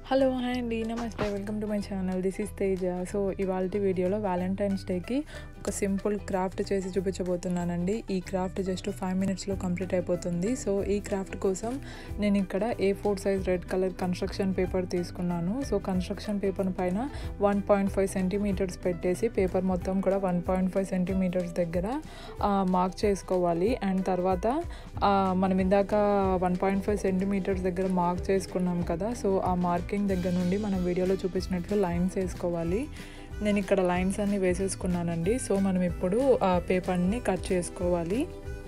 hello hi అండి నమస్తే welcome to my channel this is Teja so ఇవాళ వీడియోలో వ్యాలంటైన్స్ డేకి ఒక సింపుల్ క్రాఫ్ట్ చేసి చూపించబోతున్నానండి ఈ క్రాఫ్ట్ జస్ట్ ఫైవ్ మినిట్స్లో కంప్లీట్ అయిపోతుంది సో ఈ క్రాఫ్ట్ కోసం నేను ఇక్కడ A four size red colour construction paper తీసుకున్నాను సో కన్స్ట్రక్షన్ పేపర్ పైన వన్ పాయింట్ ఫైవ్ సెంటీమీటర్స్ పెట్టేసి పేపర్ మొత్తం కూడా వన్ పాయింట్ ఫైవ్ సెంటీమీటర్స్ దగ్గర మార్క్ చేసుకోవాలి అండ్ తర్వాత ఆ, మనం ఇందాక వన్ పాయింట్ ఫైవ్ సెంటీమీటర్స్ దగ్గర మార్క్ చేసుకున్నాం కదా సో ఆ మార్కింగ్ దగ్గర నుండి మనం వీడియోలో చూపించినట్లు లైన్స్ వేసుకోవాలి నేను ఇక్కడ లైన్స్ అన్ని వేసేసుకున్నానండి సో మనం ఇప్పుడు ఆ పేపర్ని కట్ చేసుకోవాలి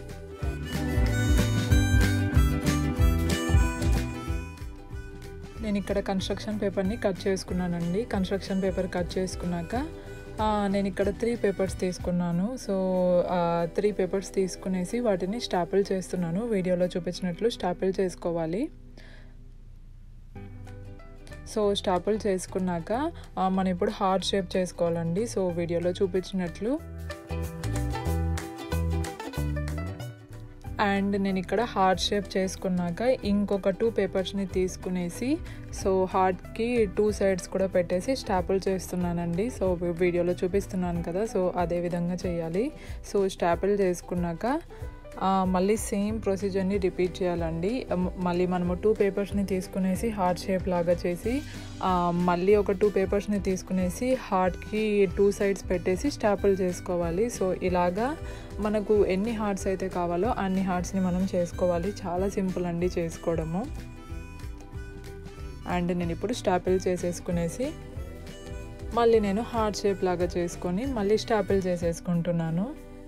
నేను ఇక్కడ కన్స్ట్రక్షన్ పేపర్ని కట్ చేసుకున్నానండి కన్స్ట్రక్షన్ పేపర్ కట్ చేసుకున్నాక ఆ, నేను ఇక్కడ త్రీ పేపర్స్ తీసుకున్నాను సో త్రీ పేపర్స్ తీసుకునేసి వాటిని స్టాపిల్ చేస్తున్నాను వీడియోలో చూపించినట్లు స్టాపిల్ చేసుకోవాలి సో స్టాపుల్ చేసుకున్నాక ఆ, మనం ఇప్పుడు హార్ట్ షేప్ చేసుకోవాలండి సో వీడియోలో చూపించినట్లు అండ్ నేను ఇక్కడ హార్ట్ షేప్ చేసుకున్నాక ఇంకొక టూ పేపర్స్ని తీసుకునేసి సో హార్ట్కి టూ సైడ్స్ కూడా పెట్టేసి స్టాపుల్ చేస్తున్నానండి సో వీడియోలో చూపిస్తున్నాను కదా సో అదే విధంగా చేయాలి సో స్టాపుల్ చేసుకున్నాక ఆ, మళ్ళీ సేమ్ ప్రొసీజర్ని రిపీట్ చేయాలండి మ- మళ్ళీ మనము టూ పేపర్స్ని తీసుకునేసి హార్ట్ షేప్ లాగా చేసి ఆ, మళ్ళీ ఒక టూ పేపర్స్ని తీసుకునేసి హార్ట్కి టూ సైడ్స్ పెట్టేసి స్టాపుల్ చేసుకోవాలి సో ఇలాగా మనకు ఎన్ని హార్ట్స్ అయితే కావాలో అన్ని హార్ట్స్ని మనం చేసుకోవాలి చాలా సింపుల్ అండి చేసుకోవడము అండ్ నేను ఇప్పుడు స్టాపిల్ చేసేసుకునేసి మళ్ళీ నేను హార్ట్ షేప్ లాగా చేసుకొని మళ్ళీ స్టాపిల్ చేసేసుకుంటున్నాను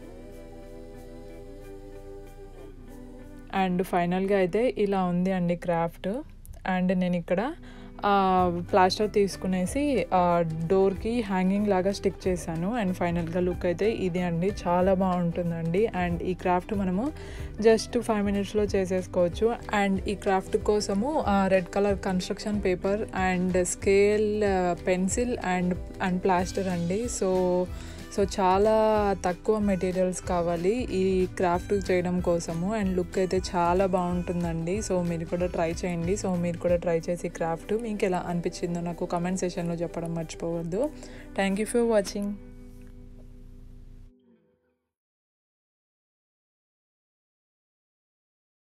అండ్ ఫైనల్గా అయితే ఇలా ఉంది అండి క్రాఫ్ట్ అండ్ నేను ఇక్కడ ప్లాస్టర్ తీసుకునేసి డోర్కి హ్యాంగింగ్ లాగా స్టిక్ చేశాను అండ్ ఫైనల్గా లుక్ అయితే ఇది అండి చాలా బాగుంటుందండి అండ్ ఈ క్రాఫ్ట్ మనము జస్ట్ ఫైవ్ మినిట్స్లో చేసేసుకోవచ్చు అండ్ ఈ క్రాఫ్ట్ కోసము red colour construction paper and scale pencil and and plaster అండి సో సో చాలా తక్కువ మెటీరియల్స్ కావాలి ఈ క్రాఫ్ట్ చేయడం కోసము అండ్ లుక్ అయితే చాలా బాగుంటుందండి సో మీరు కూడా ట్రై చేయండి సో మీరు కూడా ట్రై చేసి క్రాఫ్ట్ మీకు ఎలా అనిపించిందో నాకు కమెంట్ సెషన్లో చెప్పడం మర్చిపోవద్దు థ్యాంక్ యూ ఫర్ వాచింగ్